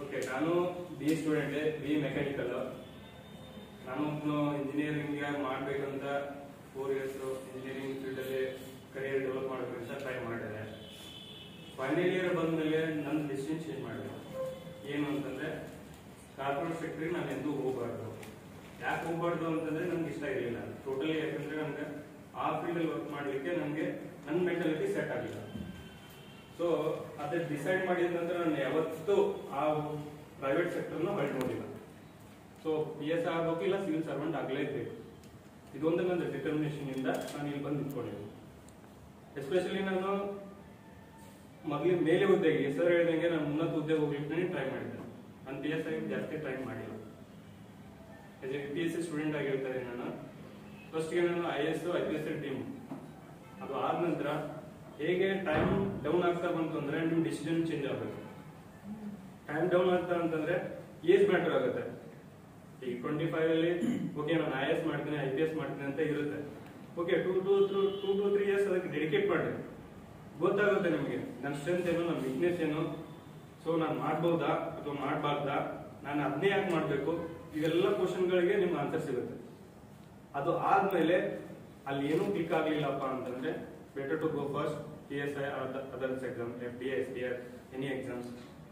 Okay ನಾನು B student B mechanical ನಾನು engineering ಮಾಡ್ಬೇಕಂತ ಫೋರ್ ಇಯರ್ಸ್ ಇಂಜಿನಿಯರಿಂಗ್ ಫೀಲ್ಡಲ್ಲಿ ಕರಿಯರ್ ಡೆವಲಪ್ ಮಾಡ್ಬೇಕಂತ ಟ್ರೈ ಮಾಡಿದೆ ಫೈನಲ್ ಇಯರ್ ಬಂದಮೇಲೆ ನನ್ನ ಡಿಸಿಷನ್ ಚೇಂಜ್ ಮಾಡಿದೆ ಏನು ಅಂತಂದ್ರೆ ಕಾರ್ಪೊರೇಟ್ ಸೆಕ್ಟರ್ಗೆ ನಾನು ಎಂದೂ ಹೋಗಬಾರ್ದು ಯಾಕೆ ಹೋಗಬಾರ್ದು ಅಂತಂದ್ರೆ ನನ್ಗೆ ಇಷ್ಟ ಇರಲಿಲ್ಲ ಟೋಟಲಿ ಯಾಕಂದ್ರೆ ನನಗೆ ಆ ಫೀಲ್ಡಲ್ಲಿ ವರ್ಕ್ ಮಾಡಲಿಕ್ಕೆ ನನಗೆ ನನ್ನ ಮೆಂಟಾಲಿಟಿ ಸೆಟ್ ಆಗಿಲ್ಲ ಸೊ ಅದೇ ಡಿಸೈಡ್ ಮಾಡಿದ ನಂತರ ನಾನು ಯಾವತ್ತೂ ಆ ಪ್ರೈವೇಟ್ ಸೆಕ್ಟರ್ನ ಹೊರಟು ನೋಡಿಲ್ಲ ಸೊ ಪಿ ಎಸ್ ಆಗಬೇಕು ಇಲ್ಲ ಸಿವಿಲ್ ಸರ್ವೆಂಟ್ ಆಗಲೇಬೇಕು ಇದೊಂದು ನನ್ನ ಡಿಟರ್ಮಿನೇಷನ್ ಇಂದ ನಾನು ಇಲ್ಲಿ ಬಂದು ನಿಂತ್ಕೊಂಡಿದ್ದೀನಿ ಎಸ್ಪೆಷಲಿ ನಾನು ಮೊದಲಿಗೆ ಮೇಲೆ ಹುದ್ದೆಗೆ ಹೆಸರು ಹೇಳ್ದಂಗೆ ನಾನು ಉನ್ನತ ಹುದ್ದೆ ಹೋಗ್ಲಿಕ್ಕೆ ಟ್ರೈ ಮಾಡಿದ್ದೆ ನಾನು ಪಿ ಎಸ್ ಐ ಜಾಸ್ತಿ ಟ್ರೈ ಮಾಡಿಲ್ಲ S P S C student ಆಗಿರ್ತಾರೆ ನಾನು ಫಸ್ಟ್ಗೆ ನಾನು I S I P S team ಅದು ಆದ ನಂತರ ಹೇಗೆ ಟೈಮ್ ಡೌನ್ ಆಗ್ತಾ ಬಂತು ಅಂದ್ರೆ ನಿಮ್ಮ ಡಿಸಿಷನ್ ಚೇಂಜ್ ಆಗಬೇಕು ಟೈಮ್ ಡೌನ್ ಆಗ್ತಾ ಅಂತಂದ್ರೆ ಏಜ್ ಮ್ಯಾಟರ್ ಆಗುತ್ತೆ ಈಗ ಟ್ವೆಂಟಿ ಫೈವ್ ಅಲ್ಲಿ ಓಕೆ ನಾನು ಐ ಎಸ್ ಮಾಡ್ತೀನಿ ಐ ಪಿ ಎಸ್ ಮಾಡ್ತೀನಿ ಅಂತ ಇರುತ್ತೆ okay two two two two to three years ಅದಕ್ಕೆ ಡೆಡಿಕೇಟ್ ಮಾಡಿ ಗೊತ್ತಾಗುತ್ತೆ ನಿಮಗೆ ನನ್ನ ಸ್ಟ್ರೆಂತ್ ಏನು ನನ್ನ ವೀಕ್ನೆಸ್ ಏನು ಸೊ ನಾನು ಮಾಡ್ಬೋದಾ ಅಥವಾ ಮಾಡಬಾರ್ದಾ ನಾನು ಅದನ್ನೇ ಯಾಕೆ ಮಾಡಬೇಕು ಇವೆಲ್ಲ ಕ್ವಶನ್ಗಳಿಗೆ ನಿಮ್ಗೆ ಆನ್ಸರ್ ಸಿಗುತ್ತೆ ಅದು ಆದ್ಮೇಲೆ ಅಲ್ಲಿ ಏನೂ ಕ್ಲಿಕ್ ಆಗ್ಲಿಲ್ಲಪ್ಪ ಅಂತಂದ್ರೆ better to go first P S I others exam F D S D R any exams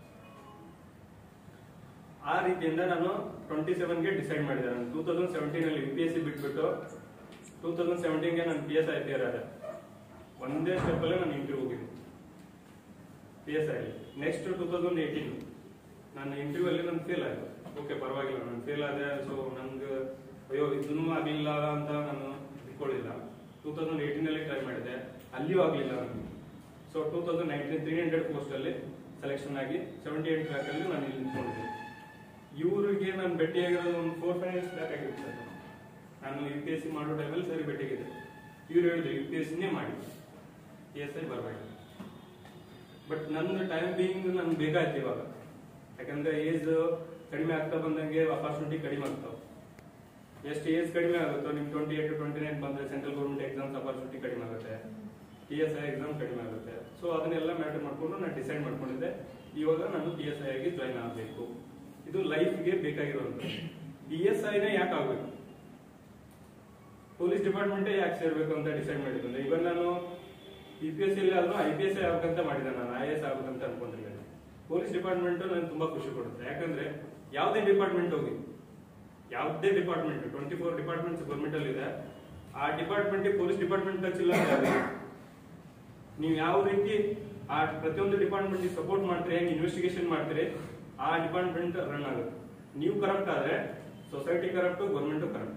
ಆ ರೀತಿಯಿಂದ ನಾನು ಟ್ವೆಂಟಿ ಸೆವೆನ್ಗೆ ಡಿಸೈಡ್ ಮಾಡಿದೆ ನಾನು ಟೂ ತೌಸಂಡ್ ಸೆವೆಂಟೀನ್ ಅಲ್ಲಿ ಯು ಪಿ ಎಸ್ ಸಿ ಬಿಟ್ಬಿಟ್ಟು ಟೂ ತೌಸಂಡ್ ಸೆವೆಂಟೀನ್ಗೆ ನಾನು P S I P R ಆದೆ ಒಂದೇ ಸ್ಟೆಪ್ ಅಲ್ಲೇ ನಾನು ಇಂಟರ್ವ್ಯೂ ಹೋಗಿದ್ದೆ ಪಿ ಎಸ್ ಐ ಅಲ್ಲಿ ನೆಕ್ಸ್ಟ್ ಟೂ ತೌಸಂಡ್ ಏಯ್ಟೀನ್ ನಾನು ಇಂಟರ್ವ್ಯೂ ಅಲ್ಲಿ ನಾನು ಫೇಲ್ ಆಯ್ತು ಓಕೆ ಪರವಾಗಿಲ್ಲ ನಾನು ಫೇಲ್ ಆದೆ ಸೊ ನನ್ಗೆ ಅಯ್ಯೋ ಇದನ್ನೂ ಆಗಲಿಲ್ಲ ಅಂತ ನಾನು ಇಟ್ಕೊಳ್ಳಿಲ್ಲ ಟೂ ತೌಸಂಡ್ ಏಯ್ಟೀನ್ ಅಲ್ಲಿ ಟ್ರೈ ಮಾಡಿದೆ ಅಲ್ಲಿಯೂ ಆಗಲಿಲ್ಲ ನನಗೆ so two thousand nineteen three hundred post ಅಲ್ಲಿ ಸೆಲೆಕ್ಷನ್ ಆಗಿ ಸೆವೆಂಟಿ ಏಟ್ ಟ್ರ್ಯಾಕ್ ಅಲ್ಲಿ ನಾನು ಇಲ್ಲಿ ನಿಂತ್ಕೊಂಡಿದ್ದೆ ಇವರಿಗೆ ನಾನು ಭೇಟಿಯಾಗಿರೋದು ಒಂದು ಫೋರ್ ಫೈವ್ ಇಯರ್ಸ್ ಬ್ಯಾಕ್ ಆಗಿತ್ತು ಸರ್ ನಾನು ಯು ಪಿ ಎಸ್ ಸಿ ಮಾಡೋ ಟೈಮಲ್ಲಿ ಸರಿ ಭೇಟಿಯಾಗಿದ್ದೆ ಇವ್ರು ಹೇಳಿದ್ರು ಯು ಪಿ ಎಸ್ ಸಿನೇ ಮಾಡಿ ಪಿ ಎಸ್ ಐ ಬರಬೇಕು ಬಟ್ ನನ್ನ ಟೈಮ್ ಬೀಯಿಂಗ್ ನನ್ಗೆ ಬೇಕಾಯ್ತು ಇವಾಗ ಯಾಕಂದ್ರೆ ಏಜ್ ಕಡಿಮೆ ಆಗ್ತಾ ಬಂದಂಗೆ ಅಪಾರ್ಚುನಿಟಿ ಕಡಿಮೆ ಆಗ್ತಾವ ಎಷ್ಟು ಏಜ್ ಕಡಿಮೆ ಆಗುತ್ತೋ ನಿಮ್ ಟ್ವೆಂಟಿ ಏಟ್ ಟ್ವೆಂಟಿ ನೈನ್ ಬಂದ್ರೆ ಸೆಂಟ್ರಲ್ ಗೌರ್ಮೆಂಟ್ ಎಕ್ಸಾಮ್ಸ್ ಅಪಾರ್ಚುನಿಟಿ ಕಡಿಮೆ ಆಗುತ್ತೆ ಪಿ ಎಸ್ ಐ ಎಕ್ಸಾಮ್ ಕಡಿಮೆ ಆಗುತ್ತೆ ಸೊ ಅದನ್ನೆಲ್ಲ ಮ್ಯಾಟರ್ ಮಾಡ್ಕೊಂಡು ನಾನು ಡಿಸೈಡ್ ಮಾಡ್ಕೊಂಡಿದ್ದೆ ಇವಾಗ ನಾನು ಪಿ ಎಸ್ ಐ ಆಗಿ ಜಾಯ್ನ್ ಆಗಬೇಕು ಇದು ಲೈಫ್ಗೆ ಬೇಕಾಗಿರುವಂಥದ್ದು ಪಿ ಎಸ್ ಐನೇ ಯಾಕೆ ಆಗ್ಬೇಕು ಪೊಲೀಸ್ ಡಿಪಾರ್ಟ್ಮೆಂಟೇ ಯಾಕೆ ಸೇರ್ಬೇಕು ಅಂತ ಡಿಸೈಡ್ ಮಾಡಿದ್ದೆ ಇವನ್ ನಾನು ಯು ಪಿ ಎಸ್ ಸಿ ಆದ್ರೂ ಐ ಪಿ ಎಸ್ ಐ ಆಗ್ಬೇಕಂತ ಮಾಡಿದೆ ನಾನು ಐ ಎಸ್ ಆಗ್ಬೇಕಂತ ಅನ್ಕೊಂಡಿದ್ದೇನೆ ಪೊಲೀಸ್ ಡಿಪಾರ್ಟ್ಮೆಂಟ್ ನನಗೆ ತುಂಬಾ ಖುಷಿ ಕೊಡುತ್ತೆ ಯಾಕಂದ್ರೆ ಯಾವುದೇ ಡಿಪಾರ್ಟ್ಮೆಂಟ್ ಹೋಗಿ ಯಾವುದೇ department twenty four departments government ಅಲ್ಲಿ ಇದೆ ಆ ಡಿಪಾರ್ಟ್ಮೆಂಟ್ ಪೊಲೀಸ್ ಡಿಪಾರ್ಟ್ಮೆಂಟ್ ಟಚ್ ಇಲ್ಲ ಅಂತ ಯಾವ್ದು ಇಲ್ಲ. ನೀವು ಯಾವ ರೀತಿ ಆ ಪ್ರತಿಯೊಂದು ಡಿಪಾರ್ಟ್ಮೆಂಟ್ ಸಪೋರ್ಟ್ ಮಾಡ್ತೀರಿ ಹೆಂಗ್ ಇನ್ವೆಸ್ಟಿಗೇಷನ್ ಮಾಡ್ತೀರಿ ಆ ಡಿಪಾರ್ಟ್ಮೆಂಟ್ ರನ್ ಆಗುತ್ತೆ ನೀವು ಕರಪ್ಟ್ ಆದ್ರೆ society corrupt government corrupt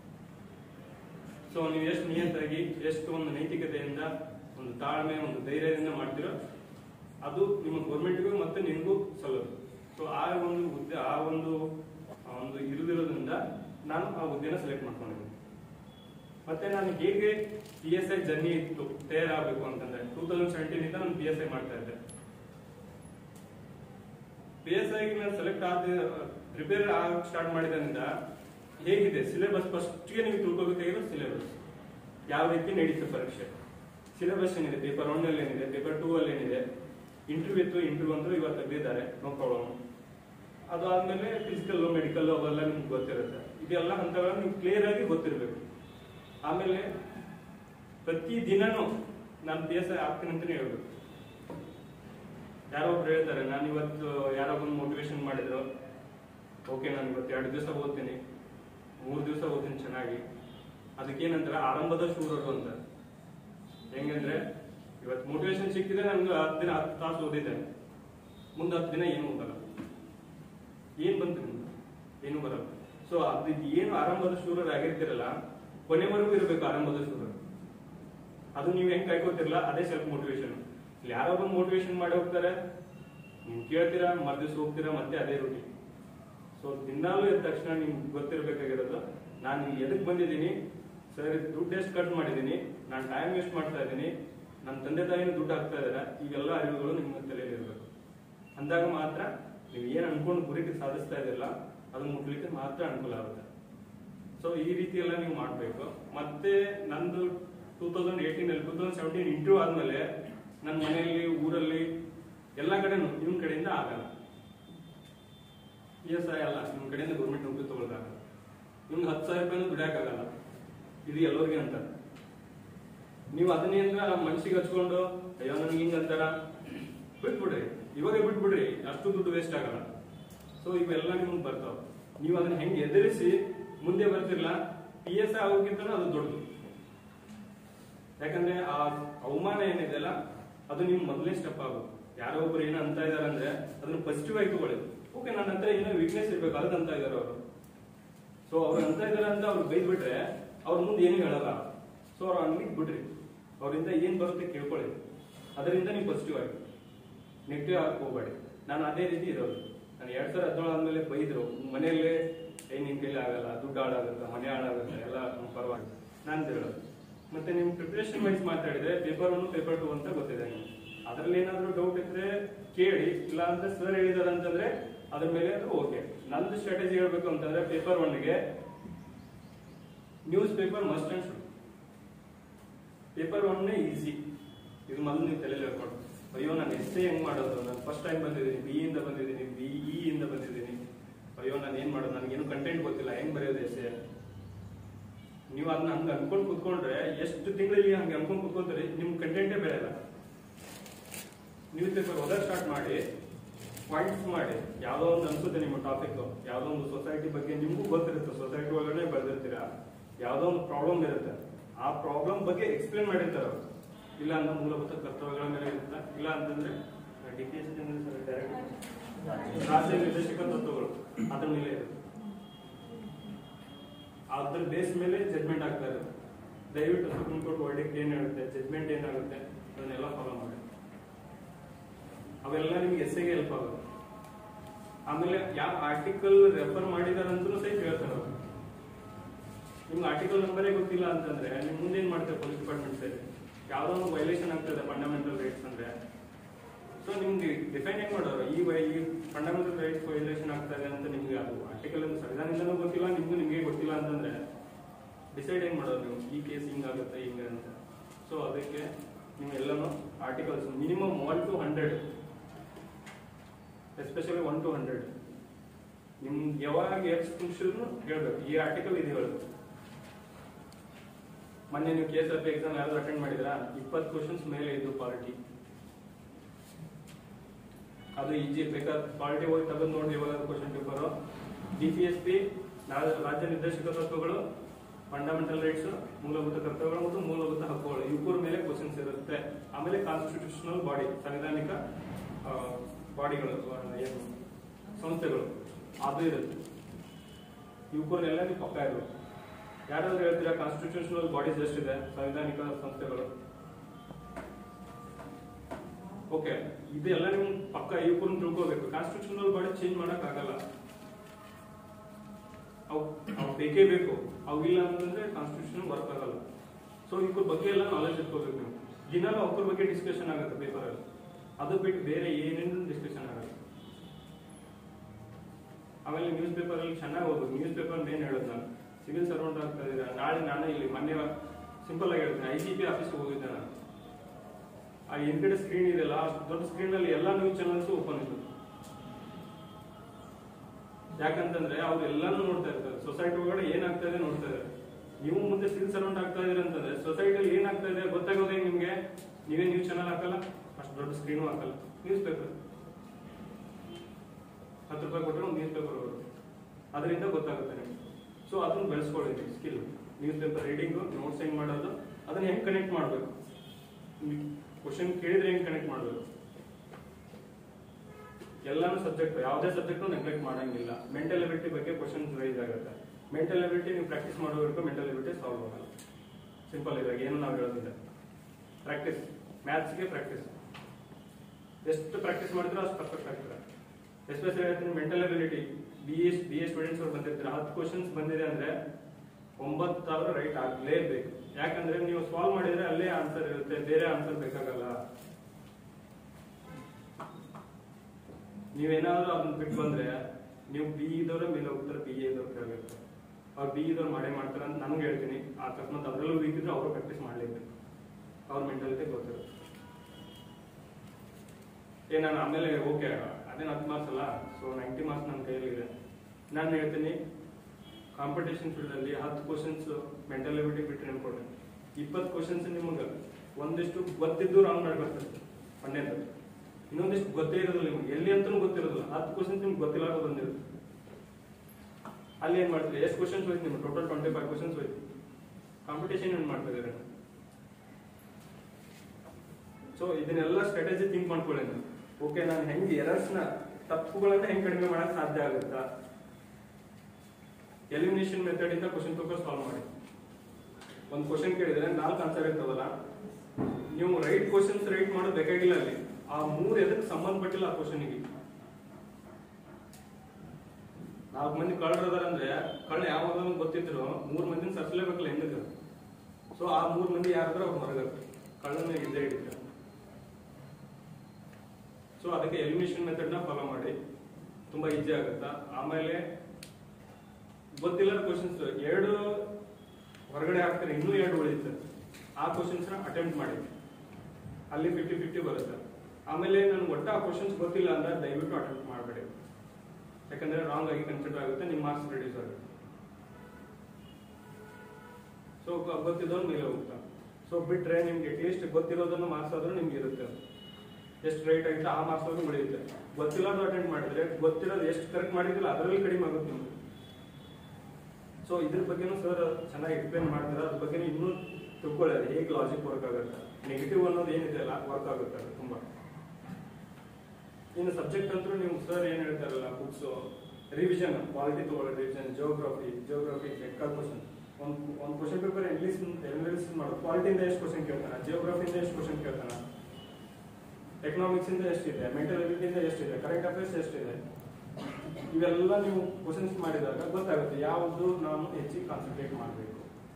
so ನೀವು ಎಷ್ಟು ನಿಯಂತಾಗಿ ಎಷ್ಟು ಒಂದು ನೈತಿಕತೆಯಿಂದ ಒಂದು ತಾಳ್ಮೆ ಒಂದು ಧೈರ್ಯದಿಂದ ಮಾಡ್ತೀರೋ ಅದು ನಿಮ್ಮ ಗೌರ್ಮೆಂಟ್ಗೂ ಮತ್ತೆ ನಿಮಗೂ ಸಲ್ಲದು ಸೊ ಆ ಒಂದು ಹುದ್ದೆ ಆ ಒಂದು ಆ ಒಂದು ಇರುದಿರೋದ್ರಿಂದ ನಾನು ಆ ಹುದ್ದೆನ ಸೆಲೆಕ್ಟ್ ಮಾಡ್ಕೊಂಡಿದ್ದೀನಿ ಮತ್ತೆ ನಾನು ಹೇಗೆ ಪಿ ಎಸ್ ಐ ಜರ್ನಿ ಇತ್ತು ತಯಾರಾಗಬೇಕು ಅಂತಂದ್ರೆ ಟೂ ತೌಸಂಡ್ ಸೆವೆಂಟೀನ್ ಇಂದ ನಾನು ಪಿ ಎಸ್ ಐ ಮಾಡ್ತಾ ಇದ್ದೆ ಪಿ ಎಸ್ ಐ ನಾನು ಸೆಲೆಕ್ಟ್ ಆದ ಪ್ರಿಪೇರ್ ಆಗ ಸ್ಟಾರ್ಟ್ ಮಾಡಿದ್ರಿಂದ ಹೇಗಿದೆ ಸಿಲೆಬಸ್ ಫಸ್ಟ್ಗೆ ನೀವು ತಿಳ್ಕೊಬೇಕಾಗಿರೋ ಸಿಲೆಬಸ್ ಯಾವ ರೀತಿ ನಡೀತು ಪರೀಕ್ಷೆ ಸಿಲೆಬಸ್ ಏನಿದೆ ಪೇಪರ್ ಒನ್ ಅಲ್ಲಿ ಏನಿದೆ ಪೇಪರ್ ಟೂ ಅಲ್ಲಿ ಏನಿದೆ ಇಂಟರ್ವ್ಯೂ ಇತ್ತು ಇಂಟರ್ವ್ಯೂ ಅಂದ್ರೂ ಇವತ್ತು ತೆಗೆದಿದ್ದಾರೆ ನೋ ಪ್ರಾಬ್ಲಮ್ ಅದು ಆದ್ಮೇಲೆ ಫಿಸಿಕಲ್ ಮೆಡಿಕಲ್ ಅವೆಲ್ಲ ನಿಮ್ಗೆ ಗೊತ್ತಿರುತ್ತೆ ಇದೆಲ್ಲ ಹಂತಗಳನ್ನ ನಿಮ್ಗೆ ಕ್ಲಿಯರ್ ಆಗಿ ಗೊತ್ತಿರಬೇಕು ಆಮೇಲೆ ಪ್ರತಿ ದಿನನೂ ನಾನು ಪಿ ಎಸ್ ಐ ಆಗ್ತೀನಿ ಅಂತಾನೆ ಹೇಳ್ಬೇಕು ಯಾರೋ ಒಬ್ರು ಹೇಳ್ತಾರೆ ನಾನು ಇವತ್ತು ಯಾರೋ ಒಂದು ಮೋಟಿವೇಶನ್ ಮಾಡಿದ್ರು ಓಕೆ ನಾನು ಇವತ್ತು ಎರಡು ದಿವಸ ಓದ್ತೀನಿ ಮೂರು ದಿವಸ ಓದ್ತೀನಿ ಚೆನ್ನಾಗಿ ಅದಕ್ಕೇನಂತಾರೆ ಆರಂಭದ ಶೂರರು ಅಂತ ಹೆಂಗಂದ್ರೆ ಇವತ್ತು ಮೋಟಿವೇಶನ್ ಸಿಕ್ಕಿದ್ರೆ ನನ್ಗೆ ಹತ್ತು ದಿನ ಹತ್ತು ತಾಸು ಓದಿದ್ದೆ ಮುಂದೆ ಹತ್ತು ದಿನ ಏನು ಓದಲ್ಲ ಏನ್ ಬಂತು ನಿಮ್ಗೆ ಏನು ಬರಲ್ಲ ಸೊ ಅದು ಏನು ಆರಂಭದ ಶೂರರ್ ಆಗಿರ್ತಿರಲ್ಲ ಕೊನೆವರೆಗೂ ಇರಬೇಕು ಆರಂಭದ ಶೂರರ್ ಅದು ನೀವು ಹೆಂಗ್ ಕಾಯ್ಕೋತಿರಲ್ಲ ಅದೇ ಸೆಲ್ಫ್ ಮೋಟಿವೇಶನ್ ಇಲ್ಲಿ ಯಾರೋ ಒಂದು ಮೋಟಿವೇಶನ್ ಮಾಡಿ ಹೋಗ್ತಾರೆ ನೀವು ಕೇಳ್ತೀರಾ ಮರ್ದಿವ್ಸ ಹೋಗ್ತೀರಾ ಮತ್ತೆ ಅದೇ ರೂಟಿ ಸೊ ದಿನಾಲೂ ಎದ್ದ ತಕ್ಷಣ ನಿಮ್ಗೆ ಗೊತ್ತಿರಬೇಕಾಗಿರೋದು ನಾನು ಇಲ್ಲಿ ಎದಕ್ ಬಂದಿದ್ದೀನಿ ಸರ್ ದುಡ್ಡು ಎಷ್ಟು ಖರ್ಚು ಮಾಡಿದ್ದೀನಿ ನಾನು ಟೈಮ್ ವೇಸ್ಟ್ ಮಾಡ್ತಾ ಇದ್ದೀನಿ ನನ್ನ ತಂದೆ ತಾಯಿನೂ ದುಡ್ಡು ಹಾಕ್ತಾ ಇದ್ದಾರೆ ಇವೆಲ್ಲ ಅರಿವುಗಳು ನಿಮ್ಮ ತಲೆಯಲ್ಲಿ ಇರಬೇಕು ಅಂದಾಗ ಮಾತ್ರ ನೀವು ಏನ್ ಅನ್ಕೊಂಡು ಗುರಿ ಸಾಧಿಸ್ತಾ ಇದಿಲ್ಲ ಅದನ್ನ ಮುಟ್ಲಿಕ್ಕೆ ಮಾತ್ರ ಅನುಕೂಲ ಆಗುತ್ತೆ ಸೊ ಈ ರೀತಿ ಎಲ್ಲ ನೀವು ಮಾಡಬೇಕು ಮತ್ತೆ ನಂದು ಟೂ ತೌಸಂಡ್ ಏಯ್ಟೀನ್ ಅಲ್ಲಿ ಟೂ ತೌಸಂಡ್ ಸೆವೆಂಟೀನ್ ಇಂಟರ್ವ್ಯೂ ಆದ್ಮೇಲೆ ನನ್ನ ಮನೆಯಲ್ಲಿ ಊರಲ್ಲಿ ಎಲ್ಲ ಕಡೆನೂ ನಿಮ್ಮ ಕಡೆಯಿಂದ ಆಗಲ್ಲ ಪಿ ಎಸ್ ಐ ಅಲ್ಲ ನಿಮ್ಮ ಕಡೆಯಿಂದ ಗೌರ್ಮೆಂಟ್ ನೌಕರಿ ತಗೊಳ್ದಾಗ ನಿಮ್ಗೆ ಹತ್ತು ಸಾವಿರ ರೂಪಾಯಿನೂ ದುಡಿಯೋಕ್ಕಾಗಲ್ಲ ಇದು ಎಲ್ಲರಿಗೆ ಅಂತ ನೀವು ಅದನ್ನೇಂದ್ರ ಮನ್ಸಿಗೆ ಹಚ್ಕೊಂಡು ಅಯ್ಯೋ ನನಗೆ ಹಿಂಗ್ ಅಂತಾರ ಬಿಟ್ಬಿಡ್ರಿ ಇವಾಗ ಬಿಟ್ಬಿಡ್ರಿ ಅಷ್ಟು ದುಡ್ಡು ವೇಸ್ಟ್ ಆಗಲ್ಲ ಸೊ ಇವೆಲ್ಲ ನಿಮ್ಗೆ ಬರ್ತಾವ ನೀವು ಅದನ್ನ ಹೆಂಗ್ ಎದುರಿಸಿ ಮುಂದೆ ಬರ್ತಿರ್ಲ ಪಿ ಎಸ್ ಐ ಆಗೋಕ್ಕಿಂತ ಅದು ದೊಡ್ಡದು ಯಾಕಂದ್ರೆ ಆ ಅವಮಾನ ಏನಿದೆಯಲ್ಲ ಅದು ನಿಮ್ ಮೊದಲೇ ಸ್ಟೆಪ್ ಆಗೋದು ಯಾರೋ ಒಬ್ರು ಏನೋ ಅಂತ ಇದಾರೆ ಅಂದ್ರೆ ಅದನ್ನ ಪಾಸಿಟಿವ್ ಆಗಿ ತಗೊಳ್ಳಿ ಓಕೆ ನನ್ನ ಹತ್ರ ಏನೋ ವೀಕ್ನೆಸ್ ಇರ್ಬೇಕು ಅದನ್ನ ಅಂತ ಇದಾರೆ ಅವರು ಸೊ ಅವ್ರು ಅಂತ ಇದಾರೆ ಅಂತ ಅವ್ರು ಬೈದ್ ಬಿಟ್ರೆ ಅವ್ರ ಮುಂದೆ ಏನು ಹೇಳಲ್ಲ ಸೊ ಅವ್ರು ಅನ್ಲಿಕ್ಕೆ ಬಿಡ್ರಿ ಅವರಿಂದ ಏನ್ ಬರುತ್ತೆ ಕೇಳ್ಕೊಳ್ಳಿ ಅದರಿಂದ ನೀವು ಪಾಸಿಟಿವ್ ಆಗಿ ನೆಗೆಟಿವ್ ಆಗಕ್ಕೆ ಹೋಗ್ಬೇಡಿ ನಾನು ಅದೇ ರೀತಿ ಇರೋದು ನಾನು ಎರಡ್ ಸಾವಿರದ ಹದಿನೇಳು ಆದ್ಮೇಲೆ ಬೈದ್ರು ಮನೆಯಲ್ಲೇ ಏ ನಿನ್ ಕೈಲಿ ಆಗಲ್ಲ ದುಡ್ಡು ಹಾಳಾಗುತ್ತೆ ಮನೆ ಹಾಳಾಗುತ್ತೆ ಎಲ್ಲ ಪರವಾಗಿಲ್ಲ ನಾನು ಹೇಳೋದು ಮತ್ತೆ ನಿಮ್ ಪ್ರಿಪರೇಷನ್ ವೈಸ್ ಮಾತಾಡಿದ್ರೆ ಪೇಪರ್ ಒನ್ ಪೇಪರ್ ಟು ಅಂತ ಗೊತ್ತಿದೆ ನಿಮ್ಗೆ ಅದ್ರಲ್ಲಿ ಏನಾದ್ರೂ ಡೌಟ್ ಇದ್ರೆ ಕೇಳಿ ಇಲ್ಲ ಅಂದ್ರೆ ಸರ್ ಹೇಳಿದಾರೆ ಅಂತಂದ್ರೆ ಅದ್ರ ಮೇಲೆ ಅದು ಓಕೆ ನಂದು ಸ್ಟ್ರಾಟಜಿ ಹೇಳ್ಬೇಕು ಅಂತಂದ್ರೆ ಪೇಪರ್ ಒನ್ಗೆ news paper must and should paper ಒನ್ನೇ ಈಸಿ ಇದು ಮೊದಲು ನೀವು ತಲೆಯಲ್ಲಿ ಹೇಳ್ಕೊಂಡು ಅಯ್ಯೋ ನಾನು ಎಸ್ ಹೆಂಗ್ ಮಾಡೋದು ನಾನು ಫಸ್ಟ್ ಟೈಮ್ ಬಂದಿದ್ದೀನಿ ಬಿ ಇಂದ ಬಂದಿದ್ದೀನಿ ಬಿ ಇ ಇಂದ ಬಂದಿದ್ದೀನಿ ಅಯ್ಯೋ ನಾನು ಏನ್ ಮಾಡೋದು ನನಗೇನು ಕಂಟೆಂಟ್ ಗೊತ್ತಿಲ್ಲ ಹೆಂಗ್ ಬರೆಯೋದು ಎಸ್ಸೆ ನೀವು ಅದನ್ನ ಹಂಗ ಅನ್ಕೊಂಡ್ ಕುತ್ಕೊಂಡ್ರೆ ಎಷ್ಟು ತಿಂಗಳಲ್ಲಿ ಹಂಗೆ ಅನ್ಕೊಂಡ್ ಕುತ್ಕೊಂಡ್ರೆ ನಿಮ್ ಕಂಟೆಂಟೇ ಬೆಳೆಯಲ್ಲ ನ್ಯೂಸ್ ಪೇಪರ್ ಓದಕ್ ಸ್ಟಾರ್ಟ್ ಮಾಡಿ ಪಾಯಿಂಟ್ಸ್ ಮಾಡಿ ಯಾವ್ದೋ ಒಂದು ಅನ್ಸುತ್ತೆ ನಿಮ್ಮ ಟಾಪಿಕ್ ಯಾವ್ದೋ ಒಂದು ಸೊಸೈಟಿ ಬಗ್ಗೆ ನಿಮ್ಗೂ ಗೊತ್ತಿರುತ್ತೆ ಸೊಸೈಟಿ ಒಳಗಡೆ ಬೆಳೆದಿರ್ತೀರಾ ಯಾವ್ದೋ ಒಂದು ಪ್ರಾಬ್ಲಮ್ ಇರುತ್ತೆ ಆ ಪ್ರಾಬ್ಲಮ್ ಬಗ್ಗೆ ಎಕ್ಸ್ಪ್ಲೇನ್ ಮಾಡಿರ್ತಾರ ಅವ್ರು. ಇಲ್ಲ ಅಂದ್ರೆ ಮೂಲಭೂತ ಕರ್ತವ್ಯಗಳ ಮೇಲೆ ಇರುತ್ತೆ ಇಲ್ಲ ಅಂತಂದ್ರೆ ಡಿ ಪಿ ಎಸ್ ಡೈರೆಕ್ಟ್ ರಾಜ್ಯ ನಿರ್ದೇಶಕ ತತ್ವಗಳು ಅದ್ರ ಮೇಲೆ ಇರುತ್ತೆ ಅದ್ರ ಬೇಸ್ ಮೇಲೆ ಜಜ್ಮೆಂಟ್ ಆಗ್ತಾ ಇರುತ್ತೆ ದಯವಿಟ್ಟು ಸುಪ್ರೀಂ ಕೋರ್ಟ್ ವರ್ಡಿಕ್ಟ್ ಏನ್ ಹೇಳುತ್ತೆ ಜಜ್ಮೆಂಟ್ ಏನಾಗುತ್ತೆ ಅದನ್ನೆಲ್ಲ ಫಾಲೋ ಮಾಡಿ ಅವೆಲ್ಲ ನಿಮ್ಗೆ ಎಸ್ಸೆಗೆ ಹೆಲ್ಪ್ ಆಗುತ್ತೆ ಆಮೇಲೆ ಯಾವ ಆರ್ಟಿಕಲ್ ರೆಫರ್ ಮಾಡಿದಾರಂತೂ ಸಹಿತ ಹೇಳ್ತಾರೆ ಅವ್ರು ನಿಮ್ಗೆ ಆರ್ಟಿಕಲ್ ನಂಬರೇ ಗೊತ್ತಿಲ್ಲ ಅಂತಂದ್ರೆ ನಿಮ್ ಮುಂದೆ ಏನ್ ಮಾಡ್ತಾರೆ ಪೊಲೀಸ್ ಡಿಪಾರ್ಟ್ಮೆಂಟ್ ಸೈಡ್ ಯಾವ್ದೋ ಒಂದು ವೈಲೇಷನ್ ಆಗ್ತದೆ ಫಂಡಮೆಂಟಲ್ ರೈಟ್ಸ್ ಅಂದ್ರೆ ಸೊ ನಿಮ್ಗೆ ಡಿಫೈನ್ ಹೆಂಗ್ ಮಾಡೋರು ಈ ವೈ ಈ ಫಂಡಮೆಂಟಲ್ ರೈಟ್ಸ್ ವೈಲೇಷನ್ ಆಗ್ತದೆ ಅಂತ ನಿಮ್ಗೆ ಅದು ಆರ್ಟಿಕಲ್ ಸಂವಿಧಾನದಿಂದನೂ ಗೊತ್ತಿಲ್ಲ ನಿಮ್ಗೂ ನಿಮ್ಗೆ ಗೊತ್ತಿಲ್ಲ ಅಂತಂದ್ರೆ ಡಿಸೈಡ್ ಹೆಂಗ್ ಮಾಡೋರು ನೀವು ಈ ಕೇಸ್ ಹಿಂಗ್ ಆಗುತ್ತೆ ಹಿಂಗೆ ಅಂತ ಸೊ ಅದಕ್ಕೆ ನೀವು ಎಲ್ಲಾನು articles minimum one to hundred especially one to hundred ನಿಮ್ಗೆ ಯಾವಾಗ ಎಷ್ಟು ನಿಮಿಷನು ಹೇಳ್ಬೇಕು ಈ ಆರ್ಟಿಕಲ್ ಇದು ಹೇಳು ಮೊನ್ನೆ ನೀವು K S R P exam ಯಾವ್ದು ಅಟೆಂಡ್ ಮಾಡಿದ್ರಾ ಇಪ್ಪತ್ತು ಕ್ವಶನ್ಸ್ ಮೇಲೆ ಇದ್ದು ಪಾಲಿಟಿ ಅದು ಈಜಿ ಬೇಕಾದ್ರೆ ಪಾಲಿಟಿ ಹೋಗಿ ತೆಗೆದು ನೋಡಿ ಇವಾಗ question paper D P S P ರಾಜ್ಯ ನಿರ್ದೇಶಕ ತತ್ವಗಳು ಫಂಡಮೆಂಟಲ್ ರೈಟ್ಸ್ ಮೂಲಭೂತ ಕರ್ತವ್ಯಗಳು ಮತ್ತು ಮೂಲಭೂತ ಹಕ್ಕುಗಳು ಇವ್ರ ಮೇಲೆ ಕ್ವಶನ್ಸ್ ಇರುತ್ತೆ ಆಮೇಲೆ ಕಾನ್ಸ್ಟಿಟ್ಯೂಷನಲ್ ಬಾಡಿ ಸಂವಿಧಾನಿಕ ಬಾಡಿಗಳು ಏನು ಸಂಸ್ಥೆಗಳು ಅದು ಇರುತ್ತೆ ಇವ್ಕೂರ್ನೆಲ್ಲ ನೀವು ಪಕ್ಕ ಇರು ಯಾರಾದ್ರೂ ಹೇಳ್ತೀರಾ ಕಾನ್ಸ್ಟಿಟ್ಯೂಷನಲ್ ಬಾಡೀಸ್ ಎಷ್ಟಿದೆ ಸಂವಿಧಾನಿಕ ಸಂಸ್ಥೆಗಳು ಓಕೆ ಇದೆಲ್ಲ ನೀವು ಪಕ್ಕ ಇವ್ಕೂರ್ನ ತಿಳ್ಕೋಬೇಕು ಕಾನ್ಸ್ಟಿಟ್ಯೂಷನಲ್ ಬಾಡಿ ಚೇಂಜ್ ಮಾಡಕ್ ಆಗಲ್ಲ ಅವು ಅವು ಬೇಕೇ ಬೇಕು ಅವು ಇಲ್ಲ ಅಂತಂದ್ರೆ ಕಾನ್ಸ್ಟಿಟ್ಯೂಷನ್ ವರ್ಕ್ ಆಗಲ್ಲ ಸೊ ಇವ್ರ ಬಗ್ಗೆ ಎಲ್ಲ ನಾಲೆಜ್ ಇಟ್ಕೋಬೇಕು ನೀವು ದಿನಾಲು ಅವ್ರ ಬಗ್ಗೆ ಡಿಸ್ಕಷನ್ ಆಗುತ್ತೆ ಪೇಪರ್ ಅಲ್ಲಿ ಅದು ಬಿಟ್ಟು ಬೇರೆ ಏನೇನು ಡಿಸ್ಕಷನ್ ಆಗಲ್ಲ ಆಮೇಲೆ ನ್ಯೂಸ್ ಪೇಪರ್ ಅಲ್ಲಿ ಚೆನ್ನಾಗಿ ಓದೋದು ನ್ಯೂಸ್ ಪೇಪರ್ ಏನ್ ಹೇಳೋದು ನಾನು ಸಿವಿಲ್ ಸರ್ವೆಂಟ್ ಆಗ್ತಾ ಇದ್ದೀರಾ ನಾಳೆ ನಾನು ಇಲ್ಲಿ ಮೊನ್ನೆ ಸಿಂಪಲ್ ಆಗಿ ಹೇಳ್ತೀನಿ ಐ ಸಿ ಪಿ ಆಫೀಸ್ಗೆ ಹೋಗಿದ್ದೆ ನಾನು ಆ ಹಿಂದ್ಗಡೆ ಸ್ಕ್ರೀನ್ ಇದೆಯಲ್ಲ ಅಷ್ಟು ದೊಡ್ಡ ಸ್ಕ್ರೀನ್ ಅಲ್ಲಿ ಎಲ್ಲಾ ನ್ಯೂಸ್ ಚಾನಲ್ಸ್ ಓಪನ್ ಇತ್ತು ಯಾಕಂತಂದ್ರೆ ಅವ್ರು ಎಲ್ಲಾನು ನೋಡ್ತಾ ಇರ್ತಾರೆ ಸೊಸೈಟಿ ಒಳಗಡೆ ಏನಾಗ್ತಾ ಇದೆ ನೋಡ್ತಾ ಇದ್ದಾರೆ ನೀವು ಮುಂದೆ ಸಿವಿಲ್ ಸರ್ವೆಂಟ್ ಆಗ್ತಾ ಇದೀರ ಅಂತಂದ್ರೆ ಸೊಸೈಟಿಯಲ್ಲಿ ಏನಾಗ್ತಾ ಇದೆ ಗೊತ್ತಾಗೋದೇ ನಿಮ್ಗೆ ನೀವೇ ನ್ಯೂಸ್ ಚಾನಲ್ ಹಾಕಲ್ಲ ಅಷ್ಟು ದೊಡ್ಡ ಸ್ಕ್ರೀನು ಹಾಕಲ್ಲ ನ್ಯೂಸ್ ಪೇಪರ್ ಹತ್ತು ರೂಪಾಯಿ ಕೊಟ್ಟರೆ ಒಂದು ನ್ಯೂಸ್ ಪೇಪರ್ ಬರುತ್ತೆ ಅದರಿಂದ ಗೊತ್ತಾಗುತ್ತೆ ನಿಮ್ಗೆ ಸೊ ಅದನ್ನ ಬೆಳೆಸ್ಕೊಳ್ಳಿ skill news paper reading notes ಹೆಂಗ್ ಮಾಡೋದು ಅದನ್ನ ಹೆಂಗ್ ಕನೆಕ್ಟ್ ಮಾಡಬೇಕು ಕ್ವಶನ್ ಕೇಳಿದ್ರೆ ಹೆಂಗ್ ಕನೆಕ್ಟ್ ಮಾಡಬೇಕು ಎಲ್ಲಾನು ಸಬ್ಜೆಕ್ಟ್ ಯಾವುದೇ ಸಬ್ಜೆಕ್ಟ್ ನೆಗ್ಲೆಕ್ಟ್ ಮಾಡಂಗಿಲ್ಲ ಮೆಂಟಲ್ ಎಬಿಲಿಟಿ ಬಗ್ಗೆ ಕ್ವಶನ್ ರೈಸ್ ಆಗುತ್ತೆ ಮೆಂಟಲ್ ಎಬಿಲಿಟಿ ನೀವು ಪ್ರಾಕ್ಟೀಸ್ ಮಾಡೋವರೆಗೂ ಮೆಂಟಲ್ ಎಬಿಲಿಟಿ ಸಾಲ್ವ್ ಆಗಲ್ಲ ಸಿಂಪಲ್ ಇದಾಗ ಏನು ನಾವು ಹೇಳೋದಿಲ್ಲ ಪ್ರಾಕ್ಟೀಸ್ ಮ್ಯಾಥ್ಸ್ಗೆ ಪ್ರಾಕ್ಟೀಸ್ ಎಷ್ಟು ಪ್ರಾಕ್ಟೀಸ್ ಮಾಡಿದ್ರೆ ಅಷ್ಟು ಪರ್ಫೆಕ್ಟ್ ಆಗ್ತದೆ ಎಸ್ಪೆಷಲಿ ಹೇಳ್ತೀನಿ mental ability B S B A students ಅವ್ರು ಬಂದಿರ್ತಾರೆ ಹತ್ತು ಕ್ವಶನ್ಸ್ ಬಂದಿದೆ ಅಂದ್ರೆ ಒಂಬತ್ತಾದ್ರೂ ರೈಟ್ ಆಗ್ಲೇಬೇಕು ಯಾಕಂದ್ರೆ ನೀವು ಸಾಲ್ವ್ ಮಾಡಿದ್ರೆ ಅಲ್ಲೇ ಆನ್ಸರ್ ಇರುತ್ತೆ ಬೇರೆ ಆನ್ಸರ್ ಬೇಕಾಗಲ್ಲ ನೀವೇನಾದ್ರೂ ಅದನ್ನ ಬಿಟ್ಟು ಬಂದ್ರೆ ನೀವು ಬಿ ಇದವ್ರ ಮೇಲೆ ಹೋಗ್ತಾರೆ ಬಿ ಎ ಇದವ್ರು ಕೇಳಬೇಕು ಅವ್ರು ಬಿ ಇದವ್ರು ಮಾಡೇ ಮಾಡ್ತಾರೆ ಅಂತ ನನ್ಗೆ ಹೇಳ್ತೀನಿ ಅಕಸ್ಮಾತ್ ಅದ್ರಲ್ಲೂ ವೀಕ್ ಇದ್ರೆ ಅವರು ಪ್ರಾಕ್ಟೀಸ್ ಮಾಡ್ಲೇಬೇಕು ಅವ್ರ ಮೆಂಟಾಲಿಟಿ ಗೊತ್ತಿರುತ್ತೆ ಏ ನಾನು ಆಮೇಲೆ ಓಕೆ ಅದೇನು ಹತ್ತು ಮಾರ್ಕ್ಸ್ ಅಲ್ಲ ಸೊ ನೈಂಟಿ ಮಾರ್ಕ್ಸ್ ನನ್ನ ಕೈಯಲ್ಲಿ ಇದೆ ನಾನು ಹೇಳ್ತೀನಿ ಕಾಂಪಿಟೇಷನ್ ಫೀಲ್ಡ್ ಅಲ್ಲಿ ಹತ್ತು ಕ್ವಶನ್ಸ್ ಮೆಂಟಲ್ ಎಬಿಲಿಟಿ ಬಿಟ್ಟರೆ ಇಂಪಾರ್ಟೆಂಟ್ ಇಪ್ಪತ್ತು ಕ್ವಶನ್ಸ್ ನಿಮಗೆ ಒಂದಿಷ್ಟು ಗೊತ್ತಿದ್ದು ರಾಂಗ್ ಮಾಡ್ಬರ್ತದೆ ಒಂದೇದು ಇನ್ನೊಂದಿಷ್ಟು ಗೊತ್ತೇ ಇರೋದಿಲ್ಲ ನಿಮ್ಗೆ ಎಲ್ಲಿ ಅಂತಲೂ ಗೊತ್ತಿರೋದಿಲ್ಲ ಹತ್ತು ಕ್ವಶನ್ಸ್ ನಿಮ್ಗೆ ಗೊತ್ತಿಲ್ಲ ಬಂದಿರುತ್ತೆ ಅಲ್ಲಿ ಏನ್ ಮಾಡ್ತೀರಿ ಎಷ್ಟು ಕ್ವಶನ್ಸ್ ಹೋಯ್ತು ನಿಮ್ಗೆ ಟೋಟಲ್ ಟ್ವೆಂಟಿ ಫೈವ್ ಕ್ವಶನ್ಸ್ ಹೋಯ್ತು ಕಾಂಪಿಟೇಷನ್ ಏನ್ ಮಾಡ್ತಾ ಇದ್ದಾರೆ ಸೊ ಇದನ್ನೆಲ್ಲ ಸ್ಟ್ರಾಟಜಿ ಥಿಂಕ್ ಮಾಡ್ಕೊಳ್ಳಿ ನೀವು ಓಕೆ ನಾನು ಹೆಂಗೆ ಎರರ್ಸ್ನ ತಪ್ಪುಗಳನ್ನ ಹೆಂಗ್ ಕಡಿಮೆ ಮಾಡಕ್ ಸಾಧ್ಯ ಆಗುತ್ತಾ ಎಲಿಮಿನೇಷನ್ ಮೆಥಡ್ ಇಂದ ಕ್ವಶನ್ ಪೇಪರ್ ಸಾಲ್ವ್ ಮಾಡಿ ಒಂದು ಕ್ವಶನ್ ಕೇಳಿದ್ರೆ ನಾಲ್ಕು ಆನ್ಸರ್ ಇರ್ತವಲ್ಲ ನೀವು ರೈಟ್ ಕ್ವಶನ್ಸ್ ರೈಟ್ ಮಾಡೋದು ಬೇಕಾಗಿಲ್ಲ ಅಲ್ಲಿ ಆ ಮೂರ್ ಎದಕ್ಕೆ ಸಂಬಂಧಪಟ್ಟಿಲ್ಲ ಆ ಕ್ವಶನ್ಗೆ ನಾಲ್ಕು ಮಂದಿ ಕಳ್ಳರು ಅದಾರ ಅಂದ್ರೆ ಕಳ್ಳ ಯಾವಾಗ ಗೊತ್ತಿದ್ರು ಮೂರ್ ಮಂದಿನ ಸರ್ಸಲೇಬೇಕಲ್ಲ ಹೆಂಗದ ಸೊ ಆ ಮೂರ್ ಮಂದಿ ಯಾರಾದ್ರೂ ಅವ್ರು ಹೊರಗತ್ತೆ ಕಳ್ಳನ ಇದ್ದೇ ಹಿಡಿತಾರೆ ಸೊ ಅದಕ್ಕೆ ಎಲಿಮಿನೇಷನ್ ಮೆಥಡ್ ನ ಫಾಲೋ ಮಾಡಿ ತುಂಬಾ ಈಸಿ ಆಗುತ್ತಾ ಆಮೇಲೆ ಗೊತ್ತಿಲ್ಲ ಕ್ವಶನ್ಸ್ ಎರಡು ಹೊರಗಡೆ ಹಾಕ್ತಾರೆ ಇನ್ನೂ ಎರಡು ಉಳಿಯುತ್ತೆ ಆ ಕ್ವಶನ್ಸ್ ನ ಅಟೆಂಪ್ಟ್ ಮಾಡಿ ಅಲ್ಲಿ ಫಿಫ್ಟಿ ಫಿಫ್ಟಿ ಬರುತ್ತೆ ಆಮೇಲೆ ನನ್ಗೆ ಒಟ್ಟ ಆ ಕ್ವಶನ್ಸ್ ಗೊತ್ತಿಲ್ಲ ಅಂದ್ರೆ ದಯವಿಟ್ಟು ಅಟೆಂಪ್ಟ್ ಮಾಡಬೇಡಿ ಯಾಕಂದ್ರೆ ರಾಂಗ್ ಆಗಿ ಕನ್ಸಿಡರ್ ಆಗುತ್ತೆ ನಿಮ್ಮ ಮಾರ್ಕ್ಸ್ ರೆಡ್ಯೂಸ್ ಆಗುತ್ತೆ ಸೊ ಗೊತ್ತಿದ್ದವ್ರು ಮೇಲೆ ಹೋಗ್ತಾ ಸೊ ಬಿಟ್ರೆ ನಿಮ್ಗೆ ಅಟ್ಲೀಸ್ಟ್ ಗೊತ್ತಿರೋದನ್ನು ಮಾರ್ಕ್ಸ್ ಆದ್ರೂ ನಿಮ್ಗೆ ಇರುತ್ತೆ ಎಷ್ಟು ರೈಟ್ ಆಗುತ್ತೆ ಆ ಮಾರ್ಕ್ಸ್ ಆದ್ರೂ ಉಳಿಯುತ್ತೆ ಗೊತ್ತಿರೋದು ಅಟೆಂಡ್ ಮಾಡಿದ್ರೆ ಗೊತ್ತಿರೋದು ಎಷ್ಟು ಕರೆಕ್ಟ್ ಮಾಡಿದಿಲ್ಲ ಅದರಲ್ಲಿ ಕಡಿಮೆ ಆಗುತ್ತೆ ನಿಮ್ಗೆ ಸೊ ಇದ್ರ ಬಗ್ಗೆನೂ ಸರ್ ಚೆನ್ನಾಗಿ ಎಕ್ಸ್ಪ್ಲೇನ್ ಮಾಡ್ತಾರೆ ಅದ್ರ ಬಗ್ಗೆ ಇನ್ನೂ ತಿಳ್ಕೊಳ್ಳಿ ಅದು ಹೇಗೆ ಲಾಜಿಕ್ ವರ್ಕ್ ಆಗುತ್ತೆ ನೆಗೆಟಿವ್ ಅನ್ನೋದು ಏನಿದೆ ಅಲ್ಲ ವರ್ಕ್ ಆಗುತ್ತೆ ಅದು ತುಂಬಾ ಇನ್ನು ಸಬ್ಜೆಕ್ಟ್ ಅಂತೂ ನೀವು ಸರ್ ಏನ್ ಹೇಳ್ತಾರಲ್ಲ ಬುಕ್ಸ್ ರಿವಿಷನ್ ಕ್ವಾಲಿಟಿ ತಗೊಳ್ಳಿ revision geography geography technical question ಒಂದು ಒಂದು ಕ್ವಶನ್ ಪೇಪರ್ ಎನ್ಲಿಸ್ ಎನಾಲಿಸ್ ಮಾಡೋದು ಕ್ವಾಲಿಟಿಯಿಂದ ಎಷ್ಟು ಕ್ವಶನ್ ಕೇಳ್ತಾನೆ ಜಿಯೋಗ್ರಫಿಯಿಂದ ಎಷ್ಟು ಕ್ವಶನ್ ಕೇಳ್ತಾನೆ ಎಕನಾಮಿಕ್ಸ್ ಇಂದ ಎಷ್ಟಿದೆ ಮೆಂಟಲ್ ಎಬಿಲಿಟಿಯಿಂದ ಎಷ್ಟಿದೆ ಕರೆಂಟ್ ಅಫೇರ್ಸ್ ಎಷ್ಟಿದೆ ಇವೆಲ್ಲ ನೀವು ಕ್ವಶನ್ಸ್ ಮಾಡಿದಾಗ ಗೊತ್ತಾಗುತ್ತೆ ಯಾವುದು ನಾನು ಹೆಚ್ಚಿಗೆ ಕಾನ್ಸಂಟ್ರೇಟ್ ಮಾಡಬೇಕು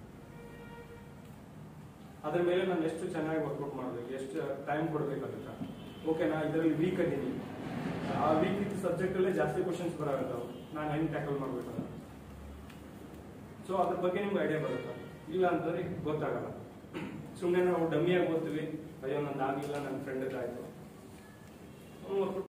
ಅದ್ರ ಮೇಲೆ ನಾನು ಎಷ್ಟು ಚೆನ್ನಾಗಿ ವರ್ಕೌಟ್ ಮಾಡಬೇಕು ಎಷ್ಟು ಟೈಮ್ ಕೊಡ್ಬೇಕು ಅದಕ್ಕೆ ಓಕೆ ನಾ ಇದರಲ್ಲಿ ವೀಕ್ ಅದೀನಿ ಆ ವೀಕ್ ಇದ್ದ ಸಬ್ಜೆಕ್ಟ್ ಅಲ್ಲೇ ಜಾಸ್ತಿ ಕ್ವಶನ್ಸ್ ಬರಾಗತ್ತಾವ ನಾನು ಹೆಂಗ್ ಟ್ಯಾಕಲ್ ಮಾಡ್ಬೇಕು ಅಂತ ಸೊ ಅದ್ರ ಬಗ್ಗೆ ನಿಮ್ಗೆ ಐಡಿಯಾ ಬರುತ್ತೆ ಇಲ್ಲ ಅಂತಂದ್ರೆ ಗೊತ್ತಾಗಲ್ಲ ಸುಮ್ಮನೆ ನಾವು ಡಮ್ಮಿಯಾಗಿ ಓದ್ತೀವಿ ಅಯ್ಯೋ ನಂದು ಆಗಿಲ್ಲ ನನ್ನ ಫ್ರೆಂಡ್ ಆಯ್ತು